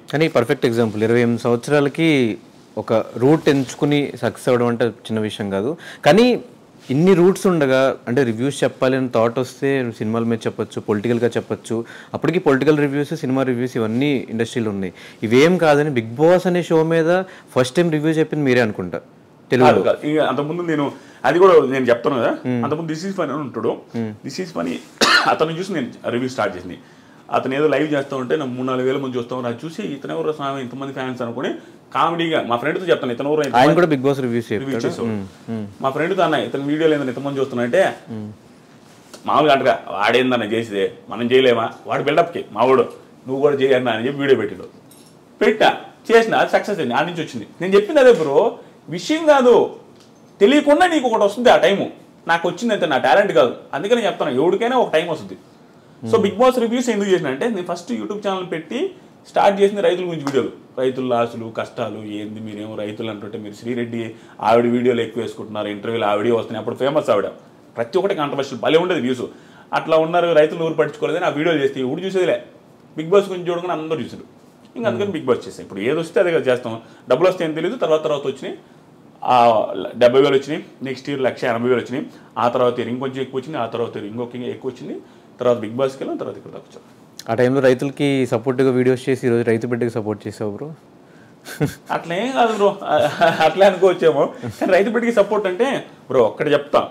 కానీ perfect example ఇరవై ఎనిమిది సంవత్సరాలకి ఒక రూట్ ఎంచుకుని సక్సెస్ అవ్వడం అంటే చిన్న విషయం కాదు కానీ ఇన్ని రూట్స్ ఉండగా అంటే రివ్యూస్ చెప్పాలి అని థాట్ వస్తే సినిమాల మీద చెప్పొచ్చు పొలిటికల్గా చెప్పొచ్చు అప్పటికి పొలిటికల్ రివ్యూస్ సినిమా రివ్యూస్ ఇవన్నీ ఇండస్ట్రీలో ఉన్నాయి ఇవేం కాదని బిగ్ బాస్ అనే షో మీద ఫస్ట్ టైం రివ్యూ చెప్పింది మీరే అనుకుంటా తెలుగులో కాదు, కాదు. ఇక అంతకుముందు నేను అది కూడా నేను చెప్తాను కదా అంతకుముందు దిస్ ఈజ్ ఫనీ అని ఉంటాడు దిస్ ఈజ్ ఫనీ అతను చూసి నేను రివ్యూ స్టార్ట్ చేసింది అతను ఏదో లైవ్ చేస్తూ ఉంటే నా మూడు నాలుగు వేల మంది చూస్తాం అది చూసి ఇతను ఎవరు స్వామి ఇంతమంది ఫ్యాన్స్ అనుకుని కామెడీగా మా ఫ్రెండ్తో చెప్తాను ఇతను ఎవరు ఆయన కూడా బిగ్ బాస్ రివ్యూస్ రివ్యూ చెప్తాడు చేసావు మా ఫ్రెండ్తో అన్న ఇతను వీడియోలు ఏందని ఇంతమంది చూస్తున్నా మామూలుగా అంటగా వాడేందన్న చేసేదే మనం చేయలేమా వాడు బిల్డప్కి మావాడు నువ్వు కూడా చేయన్నా అని చెప్పి వీడియో పెట్టాడు పెట్టా చేసిన అది సక్సెస్ అయింది ఆ నుంచి వచ్చింది నేను చెప్పింది అదే బ్రో విషయం కాదు తెలియకుండా నీకు ఒకటి వస్తుంది ఆ టైము నాకు వచ్చింది అంతే నా టాలెంట్ కాదు అందుకని చెప్తాను ఎవరికైనా ఒక టైం వస్తుంది సో బిగ్ బాస్ రివ్యూస్ ఎందుకు చేసిన అంటే నేను ఫస్ట్ యూట్యూబ్ ఛానల్ పెట్టి స్టార్ట్ చేసిన రైతుల గురించి వీడియోలు రైతుల లాసులు కష్టాలు ఏంది మీరేమో రైతులు అంటుంటే మీరు శ్రీరెడ్డి ఆవిడ వీడియోలు ఎక్కువ వేసుకుంటున్నారు ఇంటర్వ్యూలు ఆవిడే వస్తున్నాయి అప్పుడు ఫేమస్ ఆవిడ ప్రతి ఒక్కటి కాంట్రవర్షియల్ భలే ఉండేది వ్యూస్ అట్లా ఉన్నారు రైతులు ఊరు పట్టించుకోలేదని ఆ వీడియోలు చేస్తే ఊడు చూసేదిలే బిగ్ బాస్ గురించి చూడగానే అందరూ చూసారు ఇంకా అందుకని బిగ్ బాస్ చేసాం ఇప్పుడు ఏది వస్తే అదే కదా చేస్తాం డబ్బులు వస్తే ఏం తెలియదు తర్వాత తర్వాత వచ్చినాయి ఆ డెబ్బై వేలు వచ్చినాయి నెక్స్ట్ ఇయర్ లక్ష ఎనభై వేలు వచ్చినాయి ఆ తర్వాత ఇయర్ ఇంకొంచెం ఎక్కువ వచ్చింది ఆ తర్వాత ఇయర్ ఇంకొక ఎక్కువ వచ్చింది తర్వాత బిగ్ బాస్కి వెళ్ళాం తర్వాత ఇక్కడ దాకా వచ్చాం ఆ టైంలో రైతులకి సపోర్ట్గా వీడియోస్ చేసి ఈరోజు రైతు బిడ్డకి సపోర్ట్ చేసావు బ్రో అట్లా ఏం కాదు బ్రో అట్లా అనుకోవచ్చేమో కానీ రైతు బిడ్డకి సపోర్ట్ అంటే బ్రో ఒక్కటి చెప్తా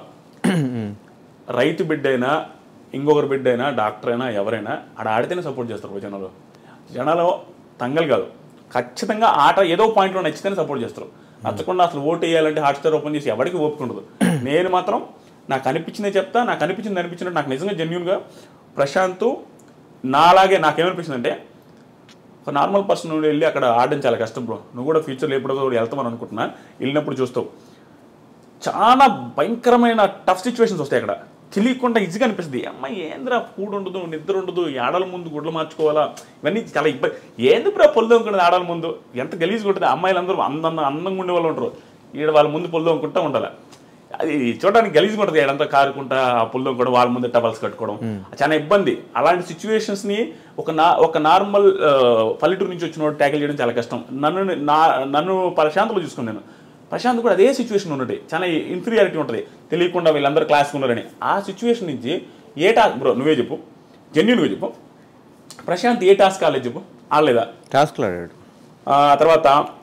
రైతు బిడ్డ అయినా ఇంకొకరి బిడ్డ అయినా డాక్టర్ అయినా ఎవరైనా ఆడ ఆడితేనే సపోర్ట్ చేస్తారు బ్రో జనాలు జనాలు తంగలు కాదు ఖచ్చితంగా ఆట ఏదో పాయింట్లో నచ్చితేనే సపోర్ట్ చేస్తారు నచ్చకుండా అసలు ఓటు వేయాలంటే హాట్స్టార్ ఓపెన్ చేసి ఎవరికి ఓపిక ఉండదు నేను మాత్రం నాకు అనిపించిందే చెప్తా నాకు అనిపించింది అనిపించినట్టు నాకు నిజంగా జెన్యున్గా ప్రశాంత్ నాలాగే నాకేమనిపించిందంటే ఒక నార్మల్ పర్సన్ నుండి వెళ్ళి అక్కడ ఆడడం చాలా కష్టం బ్రో నువ్వు కూడా ఫ్యూచర్లో ఎప్పుడో కూడా వెళ్తామని అనుకుంటున్నా వెళ్ళినప్పుడు చూస్తావు చాలా భయంకరమైన టఫ్ సిచ్యువేషన్స్ వస్తాయి అక్కడ తెలియకుండా ఈజీగా అనిపిస్తుంది అమ్మాయి ఏంద్రా ఫుడ్ ఉండదు నిద్ర ఉండదు ఈ ఆడల ముందు గుడ్లు మార్చుకోవాలా ఇవన్నీ చాలా ఇబ్బంది ఏంది బ్రా పొల్లు అనుకున్నది ఆడల ముందు ఎంత గలీజ్గా ఉంటుంది అమ్మాయిలు అందరూ అందంగా అందంగా ఉండే వాళ్ళు ఉంటారు ఈడ వాళ్ళ ముందు పొల్లు అనుకుంటా ఉండాలి అది చూడడానికి గలీజ్గా ఉంటుంది ఏడంతా కారుకుంటా ఆ పుల్లం కూడా వాళ్ళ ముందు టవల్స్ కట్టుకోవడం చాలా ఇబ్బంది అలాంటి సిచ్యువేషన్స్ ని ఒక నా ఒక నార్మల్ పల్లెటూరు నుంచి వచ్చిన ట్యాకిల్ చేయడం చాలా కష్టం నన్ను నా నన్ను ప్రశాంతంలో చూసుకున్నాను నేను ప్రశాంత్ కూడా అదే సిచ్యువేషన్ ఉన్నది చాలా ఇన్ఫీరియారిటీ ఉంటుంది తెలియకుండా వీళ్ళందరూ క్లాస్కి ఉన్నారని ఆ సిచ్యువేషన్ నుంచి ఏ టాస్క్ బ్రో నువ్వే చెప్పు జెన్యున్గా చెప్పు ప్రశాంత్ ఏ టాస్క్ కాలేదు చెప్పు ఆడలేదా టాస్క్లు ఆడాడు ఆ తర్వాత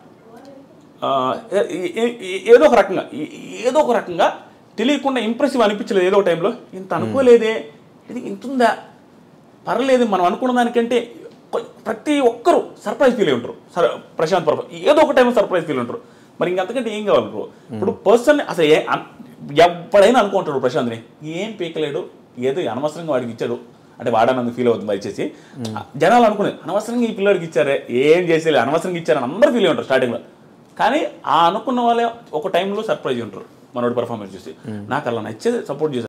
ఆ, ఏ- ఏ- ఏ- ఏదో ఒక రకంగా ఏ- ఏదో ఒక రకంగా తెలియకుండా ఇంప్రెసివ్ అనిపించలేదు ఏదో ఒక టైంలో ఇంత అనుకోలేదే ఇది ఇంత ఉందా పర్లేదు మనం అనుకున్న దానికంటే కొ- ప్రతి ఒక్కరు సర్ప్రైజ్ ఫీల్ అయి ఉంటారు సర్ ప్రశాంత్ పర్వ ఏదో ఒక టైంలో సర్ప్రైజ్ ఫీల్ ఉంటారు మరి ఇంకంతకంటే ఏం కావాలి బ్రో ఇప్పుడు పర్సన్ అసలు ఏ అన్- ఎప్పుడైనా అనుకుంటాడు ప్రశాంత్ని ఏం పీకలేడు ఏదో అనవసరంగా వాడికి ఇచ్చాడు అంటే వాడనందుకు ఫీల్ అవుతుంది వచ్చేసి జనాలు అనుకునేది అనవసరంగా ఈ పిల్లడికి ఇచ్చారే ఏం చేసేలే అనవసరంగా ఇచ్చారని అందరూ ఫీల్ అయి ఉంటారు స్టార్టింగ్లో కానీ ఆ అనుకున్న వాళ్ళే ఒక టైంలో సర్ప్రైజ్ ఉంటారు మనోడి పర్ఫార్మెన్స్ చూసి నాకు అలా నచ్చేది సపోర్ట్ చేశారు